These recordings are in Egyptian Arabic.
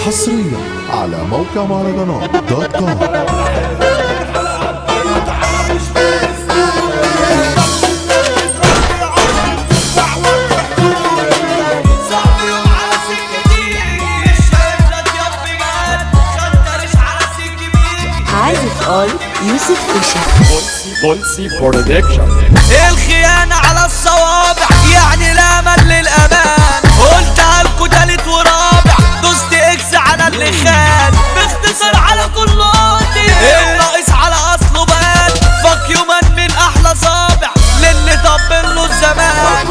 حصريا على موقع مهرجانات دوت كوم صاحبي وعلى سكتي الشايف لا تيبي جال خنترش على سكتي عازف اول يوسف اوشا بولسي برودكشن الخيانة على الصوابع يعني الأمل للأمان قلتها لكوا تالت ورابع دوست إكس على اللي خان باختصار على كل قاضي الناقص على أصله بان فك يومان من أحلى صابع للي طبل له الزمان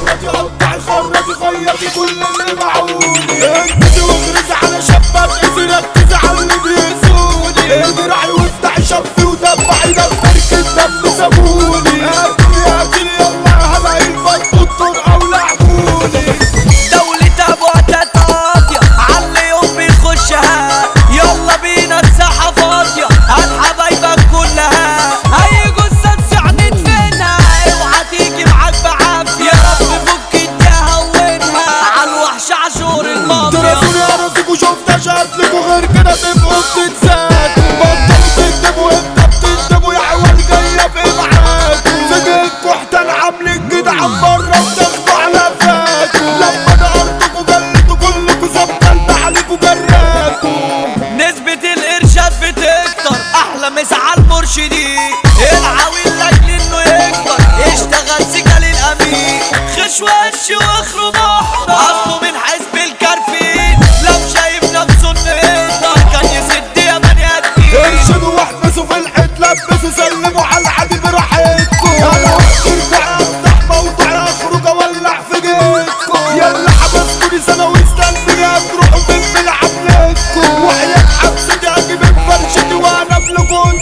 خرجي خيطي كل اللي معوني انت واغرزي على شباب اذا ركزي على اللي بيسوني ادرعي وافتحي شفي ودفعي دفترك الدم سابوني اكل يا اكل يلا هلاقي الفضل او لعبوني دولة أبوها تتقاضية على يوم بيخشها يلا بينا الساحة فاضية هات حبايبك كلها أي جثة تسعني تفنها اوعى تيجي معاك بعافية يا رب فك انت هونها عالوحش عاشور المافيا درسوني اراسك وشفت اشهد لكوا غير كده تبقوا بتتساكوا بطلوا تكتبوا انت بتكتبوا يا عوال جايه بابعادكوا سجلكوا احتل عاملين كده عم بره وتاخدوا على فاكوا لما نقرتكوا جلتوا كلكوا ظبطت عليكوا جراكوا نسبة الإرشاد بتكتر أحلى مسا على المرشدين العويل لأجل إنه يكبر اشتغل سكة للأمين خش وش واخره محضر أصله من حزب الكرفين لو شايف نفسه إنه يقدر كان يسد يا بني آدمين ارشدوا واحبسوا في الحيط لبسوا سلموا على العادي براحتكم انا وقت ارجع افتح موضوع اخرج اولع في جيتكم يلا حبستوني سنه واستنوني هتروحوا فين بلعبلتكم وحياة حبستي اجيب فرشتي وانا قدام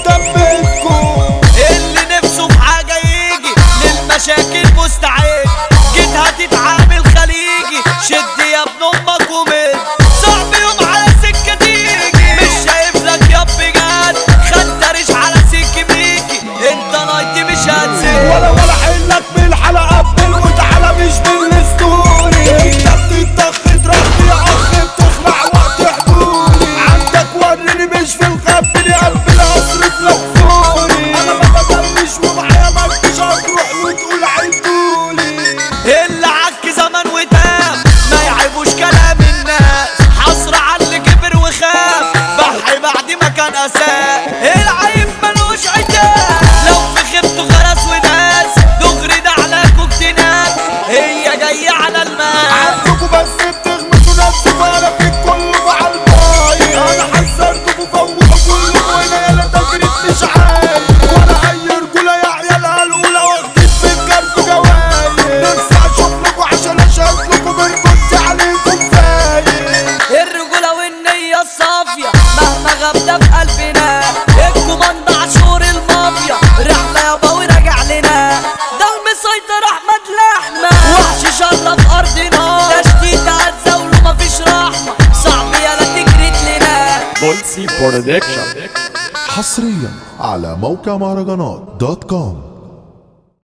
بيتكم اللي نفسه في حاجة يجي للمشاكل مستعد جيت هتتعامل خليجي شد يا ابن امك ومد صعب يوم على سكة تيجي مش شايف لك يا بجد خنترش على سكة بيجي انت نايتي مش هتسيب ولا ولا حلك بالحلقه قبل وتعالى مش بالستوري انت بتتخ تربي يا اخ بتخلع وقت حضوري عندك وريني مش في الخبني قلبي لا اصرف لك فوري انا ما بدلش ومعايا مالكش هتروح وتقول عدولي اللي عك زمان وتاب ما يعيبوش كلام الناس حصر على اللي كبر وخاف بحي بعد ما كان اساء العيب ملوش عتاب لو في خيبته غرس وناس دغري ده عليكوا اجتناب هي جاية على الماء عندكوا بس بتغمسوا نفسكوا انا في كله على الباي انا حذرتكوا فوقوا كلكوا هنا يالا تجريد مش عالي ولا اي رجوله يا عيال الاولى واخدين في الجنب جوايل نفسي اشوف لكوا عشان اشهد لكوا بالكنت عليكم فايل الرجولة والنية الصافية مهما غبنا في قلبنا الكوماندا عاشور المافيا رحلة يابا وراجع لنا ده المسيطر احمد لحمة وحش شرف ارضنا تشتيت هتزاوله مفيش رحمة صعب يالا تجريت لنا بولسي برودكشن حصريا على موقع مهرجانات دوت كوم